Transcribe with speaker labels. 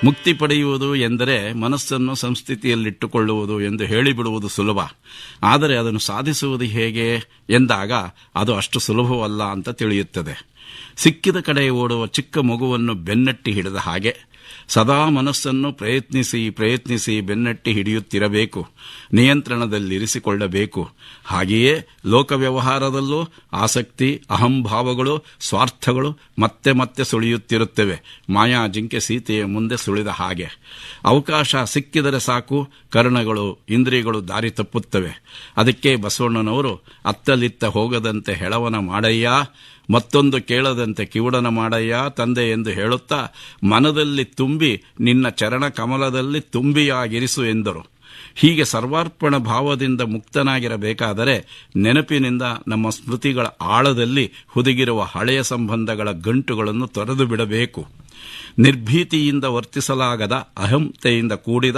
Speaker 1: ಮುಕ್ತಿ ಪಡೆಯುವುದು ಎಂದರೆ ಮನಸ್ಸನ್ನು ಸಂಸ್ಥಿತಿಯಲ್ಲಿಟ್ಟುಕೊಳ್ಳುವುದು ಎಂದು ಹೇಳಿಬಿಡುವುದು ಸುಲಭ ಆದರೆ ಅದನ್ನು ಸಾಧಿಸುವುದು ಹೇಗೆ ಎಂದಾಗ ಅದು ಅಷ್ಟು ಸುಲಭವಲ್ಲ ಅಂತ ತಿಳಿಯುತ್ತದೆ ಸಿಕ್ಕಿದ ಕಡೆ ಓಡುವ ಚಿಕ್ಕ ಮಗುವನ್ನು ಬೆನ್ನಟ್ಟಿ ಹಿಡಿದ ಹಾಗೆ ಸದಾ ಮನಸ್ಸನ್ನು ಪ್ರಯತ್ನಿಸಿ ಪ್ರಯತ್ನಿಸಿ ಬೆನ್ನಟ್ಟಿ ಹಿಡಿಯುತ್ತಿರಬೇಕು ನಿಯಂತ್ರಣದಲ್ಲಿರಿಸಿಕೊಳ್ಳಬೇಕು ಹಾಗೆಯೇ ಲೋಕ ವ್ಯವಹಾರದಲ್ಲೂ ಆಸಕ್ತಿ ಅಹಂಭಾವಗಳು ಸ್ವಾರ್ಥಗಳು ಮತ್ತೆ ಮತ್ತೆ ಸುಳಿಯುತ್ತಿರುತ್ತವೆ ಮಾಯಾ ಜಿಂಕೆ ಸೀತೆಯ ಮುಂದೆ ಸುಳಿದ ಹಾಗೆ ಅವಕಾಶ ಸಿಕ್ಕಿದರೆ ಸಾಕು ಕರ್ಣಗಳು ಇಂದ್ರಿಯಗಳು ದಾರಿ ತಪ್ಪುತ್ತವೆ ಅದಕ್ಕೆ ಬಸವಣ್ಣನವರು ಅತ್ತಲಿತ್ತ ಹೋಗದಂತೆ ಹೆಳವನ ಮಾಡಯ್ಯ ಮತ್ತೊಂದು ಕೇಳದಂತೆ ಕಿವುಡನ ಮಾಡಯ್ಯ ತಂದೆ ಎಂದು ಹೇಳುತ್ತಾ ಮನದಲ್ಲಿ ತುಂಬಿ ನಿನ್ನ ಚರಣ ಕಮಲದಲ್ಲಿ ತುಂಬಿಯಾಗಿರಿಸು ಎಂದರು ಹೀಗೆ ಸರ್ವಾರ್ಪಣ ಭಾವದಿಂದ ಮುಕ್ತನಾಗಿರಬೇಕಾದರೆ ನೆನಪಿನಿಂದ ನಮ್ಮ ಸ್ಮೃತಿಗಳ ಆಳದಲ್ಲಿ ಹುದುಗಿರುವ ಹಳೆಯ ಸಂಬಂಧಗಳ ಗಂಟುಗಳನ್ನು ತೊರೆದು ಬಿಡಬೇಕು ನಿರ್ಭೀತಿಯಿಂದ ವರ್ತಿಸಲಾಗದ ಅಹಂತೆಯಿಂದ ಕೂಡಿದ